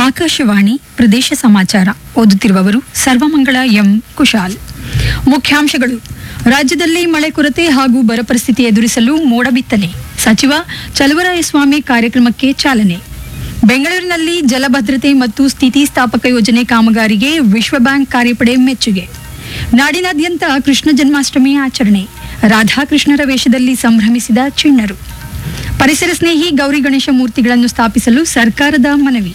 ಆಕಾಶವಾಣಿ ಪ್ರದೇಶ ಸಮಾಚಾರ ಓದುತ್ತಿರುವವರು ಸರ್ವಮಂಗಳ ಎಂ ಕುಶಾಲ್ ಮುಖ್ಯಾಂಶಗಳು ರಾಜ್ಯದಲ್ಲಿ ಮಳೆ ಕೊರತೆ ಹಾಗೂ ಬರ ಪರಿಸ್ಥಿತಿ ಎದುರಿಸಲು ಮೋಡ ಬಿತ್ತನೆ ಸಚಿವ ಚಲುವರಾಯಸ್ವಾಮಿ ಕಾರ್ಯಕ್ರಮಕ್ಕೆ ಚಾಲನೆ ಬೆಂಗಳೂರಿನಲ್ಲಿ ಜಲಭದ್ರತೆ ಮತ್ತು ಸ್ಥಿತಿಸ್ಥಾಪಕ ಯೋಜನೆ ಕಾಮಗಾರಿಗೆ ವಿಶ್ವ ಬ್ಯಾಂಕ್ ಕಾರ್ಯಪಡೆ ಮೆಚ್ಚುಗೆ ನಾಡಿನಾದ್ಯಂತ ಕೃಷ್ಣ ಜನ್ಮಾಷ್ಟಮಿ ಆಚರಣೆ ರಾಧಾಕೃಷ್ಣರ ವೇಷದಲ್ಲಿ ಸಂಭ್ರಮಿಸಿದ ಚಿಣ್ಣರು ಪರಿಸರ ಸ್ನೇಹಿ ಗೌರಿ ಗಣೇಶ ಮೂರ್ತಿಗಳನ್ನು ಸ್ಥಾಪಿಸಲು ಸರ್ಕಾರದ ಮನವಿ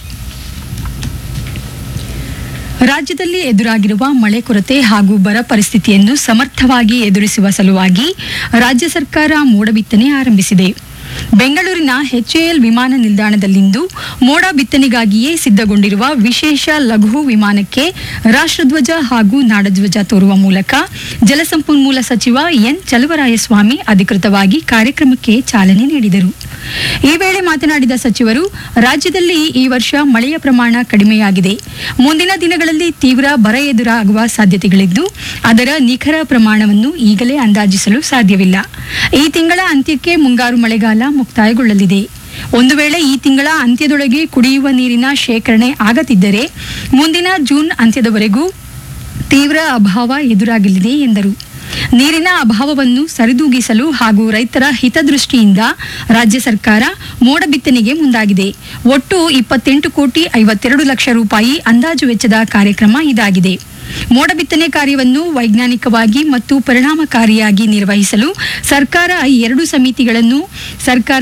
ರಾಜ್ಯದಲ್ಲಿ ಎದುರಾಗಿರುವ ಮಳೆ ಕೊರತೆ ಹಾಗೂ ಬರ ಪರಿಸ್ಥಿತಿಯನ್ನು ಸಮರ್ಥವಾಗಿ ಎದುರಿಸುವ ಸಲುವಾಗಿ ರಾಜ್ಯ ಸರ್ಕಾರ ಮೋಡ ಬಿತ್ತನೆ ಆರಂಭಿಸಿದೆ ಬೆಂಗಳೂರಿನ ಎಚ್ಎಎಲ್ ವಿಮಾನ ನಿಲ್ದಾಣದಲ್ಲಿಂದು ಮೋಡ ಬಿತ್ತನೆಗಾಗಿಯೇ ಸಿದ್ಧಗೊಂಡಿರುವ ವಿಶೇಷ ಲಘು ವಿಮಾನಕ್ಕೆ ರಾಷ್ಟ್ರಧ್ವಜ ಹಾಗೂ ನಾಡಧ್ವಜ ತೋರುವ ಮೂಲಕ ಜಲಸಂಪನ್ಮೂಲ ಸಚಿವ ಎನ್ ಚಲುವರಾಯಸ್ವಾಮಿ ಅಧಿಕೃತವಾಗಿ ಕಾರ್ಯಕ್ರಮಕ್ಕೆ ಚಾಲನೆ ನೀಡಿದರು ಈ ವೇಳೆ ಮಾತನಾಡಿದ ಸಚಿವರು ರಾಜ್ಯದಲ್ಲಿ ಈ ವರ್ಷ ಮಳೆಯ ಪ್ರಮಾಣ ಕಡಿಮೆಯಾಗಿದೆ ಮುಂದಿನ ದಿನಗಳಲ್ಲಿ ತೀವ್ರ ಬರ ಎದುರಾಗುವ ಸಾಧ್ಯತೆಗಳಿದ್ದು ಅದರ ನಿಖರ ಪ್ರಮಾಣವನ್ನು ಈಗಲೇ ಅಂದಾಜಿಸಲು ಸಾಧ್ಯವಿಲ್ಲ ಈ ತಿಂಗಳ ಅಂತ್ಯಕ್ಕೆ ಮುಂಗಾರು ಮಳೆಗಾಲ ಮುಕ್ತಾಯಗೊಳ್ಳಲಿದೆ ಒಂದು ವೇಳೆ ಈ ತಿಂಗಳ ಅಂತ್ಯದೊಳಗೆ ಕುಡಿಯುವ ನೀರಿನ ಶೇಖರಣೆ ಆಗದಿದ್ದರೆ ಮುಂದಿನ ಜೂನ್ ಅಂತ್ಯದವರೆಗೂ ತೀವ್ರ ಅಭಾವ ಎದುರಾಗಲಿದೆ ಎಂದರು ನೀರಿನ ಅಭಾವವನ್ನು ಸರಿದೂಗಿಸಲು ಹಾಗೂ ರೈತರ ಹಿತದೃಷ್ಟಿಯಿಂದ ರಾಜ್ಯ ಸರ್ಕಾರ ಮೋಡ ಬಿತ್ತನೆಗೆ ಮುಂದಾಗಿದೆ ಒಟ್ಟು ಇಪ್ಪತ್ತೆಂಟು ಕೋಟಿ ಐವತ್ತೆರಡು ಲಕ್ಷ ರೂಪಾಯಿ ಅಂದಾಜು ವೆಚ್ಚದ ಕಾರ್ಯಕ್ರಮ ಇದಾಗಿದೆ ಮೋಡ ಬಿತ್ತನೆ ಕಾರ್ಯವನ್ನು ವೈಜ್ಞಾನಿಕವಾಗಿ ಮತ್ತು ಪರಿಣಾಮಕಾರಿಯಾಗಿ ನಿರ್ವಹಿಸಲು ಸರ್ಕಾರ ಎರಡು ಸಮಿತಿಗಳನ್ನು ಸರ್ಕಾರ